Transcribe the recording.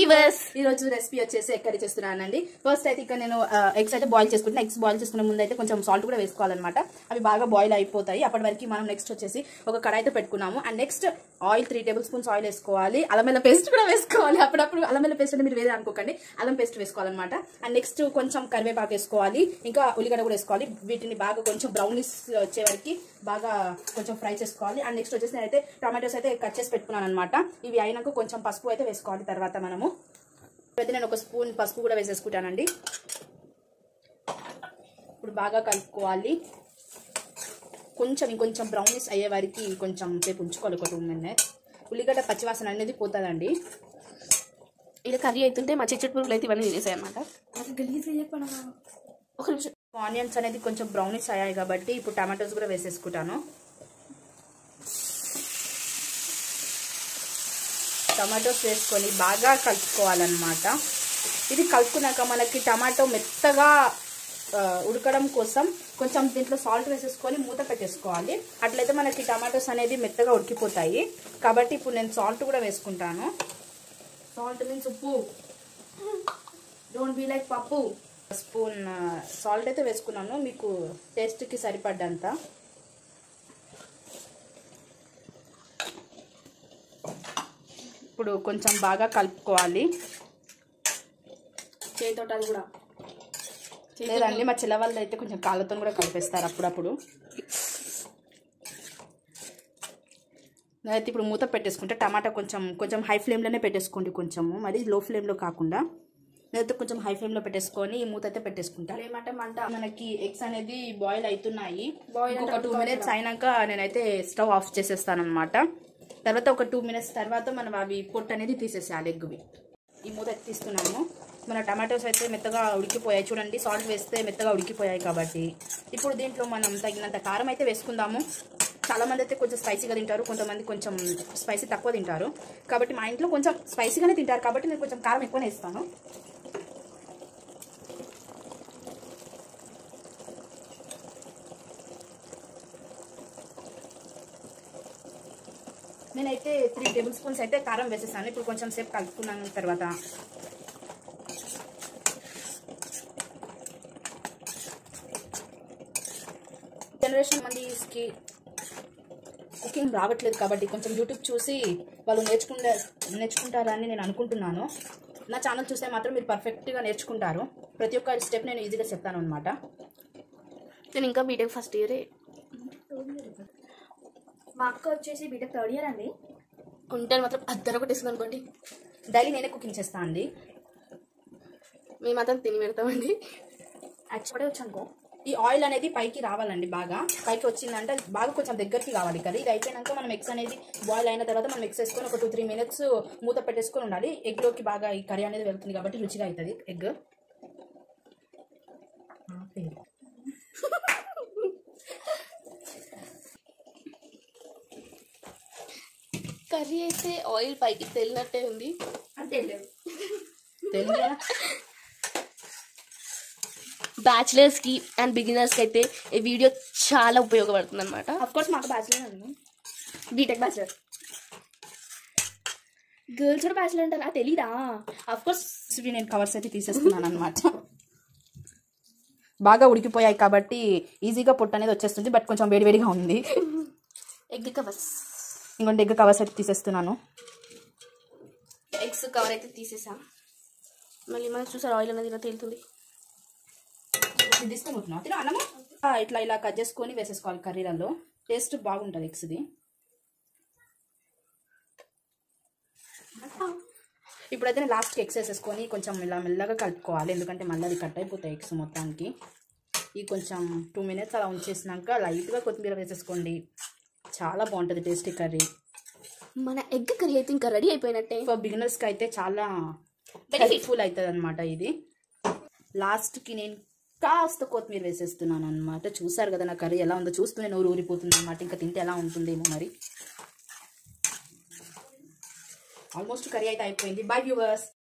viewers ఈ రోజు recipe వచ్చేసి ఎగ్ కర్రీ చేస్తున్నానండి ఫస్ట్ అయితే ఇక్కడ నేను ఎగ్స్ అయితే బాయిల్ చేసుకుంటున్నా ఎగ్స్ బాయిల్ చేసుకునే ముందు అయితే కొంచెం సాల్ట్ కూడా వేసుకోవాలన్నమాట అవి బాగా బాయిల్ అయిపోతాయి అప్పటి వరకు మనం నెక్స్ట్ వచ్చేసి ఒక కడాయి అయితే పెట్టుకున్నాము and next oil three tablespoons oil వేసుకోవాలి అల్లం వెల్ల పేస్ట్ కూడా వేసుకోవాలి అప్పుడప్పుడు అల్లం వెల్ల పేస్ట్ అంటే మీరు వేరే అనుకోకండి అల్లం పేస్ట్ వేసుకోవాలన్నమాట అండ్ నెక్స్ట్ కొంచెం కరివేపాకు వేసుకోవాలి ఇంకా ఉల్లిగడ్డ కూడా వేసుకోవాలి వీటిని బాగా కొంచెం బ్రౌనిష్ వచ్చే వరకు బాగా కొంచెం ఫ్రై చేసుకోవాలి అండ్ నెక్స్ట్ వచ్చేసి నేనైతే టమాటోస్ అయితే కట్ చేసి పెట్టుకున్నాను అనమాట ఇవి అయినాక కొంచెం పసుపు అయితే వేసుకోవాలి తర్వాత మనము అయితే నేను ఒక స్పూన్ పసుపు కూడా వేసేసుకుంటానండి ఇప్పుడు బాగా కలుపుకోవాలి కొంచెం ఇంకొంచెం బ్రౌనిష్ అయ్యే వరకు కొంచెం సేపు ఉంచుకోవాలి ఒక టూ మినిట్స్ ఉల్లిగడ్డ పచ్చివాసన అనేది పోతుందండి ఇలా కర్రీ అవుతుంటే మా చిచ్చుడు పురుగులు అయితే ఇవన్నీ తినేసాయి అనమాట ఒక నిమిషం ఆనియన్స్ అనేది కొంచెం బ్రౌనిష్ అయ్యాయి కాబట్టి ఇప్పుడు టమాటోస్ కూడా వేసేసుకుంటాను టమాటోస్ వేసుకొని బాగా కలుపుకోవాలన్నమాట ఇది కలుపుకున్నాక మనకి టమాటో మెత్తగా ఆ, ఉడకడం కోసం కొంచెం దీంట్లో సాల్ట్ వేసేసుకొని మూత పెట్టేసుకోవాలి అట్లయితే మనకి టమాటోస్ అనేది మెత్తగా ఉడికిపోతాయి కాబట్టి ఇప్పుడు నేను సాల్ట్ కూడా వేసుకుంటాను సాల్ట్ మీన్స్ ఉప్పు don't be like pappu spoon salt అయితే వేసుకున్నాను మీకు టేస్ట్కి సరిపడ్డంత ఇప్పుడు కొంచెం బాగా కలుపుకోవాలి చేతితో అది కూడా లేదండి మా చిల్ల వాళ్ళు అయితే కొంచెం కాళ్ళతో కూడా కలిపేస్తారు అప్పుడప్పుడు నేనైతే ఇప్పుడు మూత పెట్టేసుకుంటే టమాటా కొంచెం కొంచెం హై ఫ్లేమ్లోనే పెట్టేసుకోండి కొంచెము మరి లో ఫ్లేమ్లో కాకుండా నేనైతే కొంచెం హై ఫ్లేమ్లో పెట్టేసుకొని ఈ మూత అయితే పెట్టేసుకుంటా ఏమంటే మంట మనకి ఎగ్స్ అనేది బాయిల్ అవుతున్నాయి Boil ఒక అంటే టూ మినిట్స్ అయినాక నేనైతే స్టవ్ ఆఫ్ చేసేస్తాను అనమాట తర్వాత ఒక టూ మినిట్స్ తర్వాత మనం అవి పొట్టు అనేది తీసేసేయాలి ఎగ్గువి ఈ మూత అయితే తీస్తున్నాము మన టమాటోస్ అయితే మెత్తగా ఉడికిపోయాయి చూడండి సాల్ట్ వేస్తే మెత్తగా ఉడికిపోయాయి కాబట్టి ఇప్పుడు దీంట్లో మనం తగినంత కారం అయితే వేసుకుందాము చాలా మంది అయితే కొంచెం స్పైసీగా తింటారు కొంతమంది కొంచెం స్పైసీ తక్కువ తింటారు కాబట్టి మా ఇంట్లో కొంచెం స్పైసీగానే తింటారు కాబట్టి నేను కొంచెం కారం ఎక్కువనే ఇస్తాను నేనైతే త్రీ టేబుల్ స్పూన్స్ అయితే కారం వేసేసాను ఇప్పుడు కొంచెం సేపు కలుపుకున్నాను తర్వాత జనరేషన్ మందికి కుకింగ్ రావట్లేదు కాబట్టి కొంచెం యూట్యూబ్ చూసి వాళ్ళు నేర్చుకుంటే నేర్చుకుంటారని నేను అనుకుంటున్నాను నా ఛానల్ చూస్తే మాత్రం మీరు పర్ఫెక్ట్గా నేర్చుకుంటారు ప్రతి ఒక్క స్టెప్ నేను ఈజీగా చెప్తాను అనమాట నేను ఇంకా బీటెక్ ఫస్ట్ ఇయరే మా అక్క వచ్చేసి బీటెక్ థర్డ్ ఇయర్ అండి ఉంటాను మాత్రం అద్దరు కొట్టేసింది అనుకోండి డైలీ నేనే కుకింగ్ చేస్తాను అండి మేము మాత్రం తిని పెడతామండి యాక్చువల్గా వచ్చానుకో ఈ ఆయిల్ అనేది పైకి రావాలండి బాగా పైకి వచ్చిందంటే అది బాగా కొంచెం దగ్గరికి కావాలి కదా ఇది అయిపోయినాక మనం ఎగ్స్ అనేది బాయిల్ అయిన తర్వాత మనం ఎగ్స్ వేసుకొని ఒక టూ త్రీ మినిట్స్ మూత పెట్టేసుకొని ఉండాలి ఎగ్లోకి బాగా ఈ కర్రీ అనేది వెళ్తుంది కాబట్టి రుచిగా అవుతుంది ఎగ్ కర్రీ అయితే ఆయిల్ పైకి తెలినట్టే ఉంది అంతే లేదు తెలుగు బ్యాచిలర్స్ కి అండ్ బిగినర్స్ కి అయితే ఈ వీడియో చాలా ఉపయోగపడుతుంది అనమాట అఫ్ కోర్స్ మాకు బ్యాచులర్ అండి బీటెక్ బ్యాచులర్ గర్ల్స్ కూడా బ్యాచులర్ అంటారా తెలీదా అఫ్ కోర్స్ ఇవి నేను కవర్స్ అయితే తీసేస్తున్నాను అనమాట బాగా ఉడికిపోయాయి కాబట్టి ఈజీగా పొట్టు అనేది వచ్చేస్తుంది బట్ కొంచెం వేడివేడిగా ఉంది ఎగ్ కవర్స్ ఇంకొంటి ఎగ్ కవర్స్ అయితే తీసేస్తున్నాను ఎగ్స్ కవర్ అయితే తీసేసా మళ్ళీ మనం చూసారు ఆయిల్ అనేది ఇలా తేలుతుంది ఇది తీసుకుంటున్నావు తిన అన్నము ఆ, ఇట్లా ఇలా కట్ చేసుకొని వేసేసుకోవాలి కర్రీలలో టేస్ట్ బాగుంటుంది ఎగ్స్ది ఇప్పుడైతే నేను లాస్ట్కి ఎగ్స్ వేసేసుకొని కొంచెం ఇలా మెల్లగా కలుపుకోవాలి ఎందుకంటే మళ్ళీ అది కట్ అయిపోతాయి ఎగ్స్ మొత్తానికి ఈ కొంచెం టూ మినిట్స్ అలా ఉంచేసినాక లైట్గా కొత్తిమీర వేసేసుకోండి చాలా బాగుంటుంది టేస్టీ కర్రీ మన ఎగ్ కర్రీ అయితే ఇంకా రెడీ అయిపోయినట్టే ఫర్ బిగినర్స్కి అయితే చాలా హెల్ప్ఫుల్ అవుతుంది అనమాట ఇది లాస్ట్కి నేను కాస్త కొత్తిమీర వేసేస్తున్నాను అనమాట చూసారు కదా నా కర్రీ ఎలా ఉందో చూస్తూనే నోరు ఊరిపోతుంది అనమాట ఇంకా తింటే ఎలా ఉంటుందేమో మరి ఆల్మోస్ట్ కర్రీ అయితే అయిపోయింది బై వ్యూవర్స్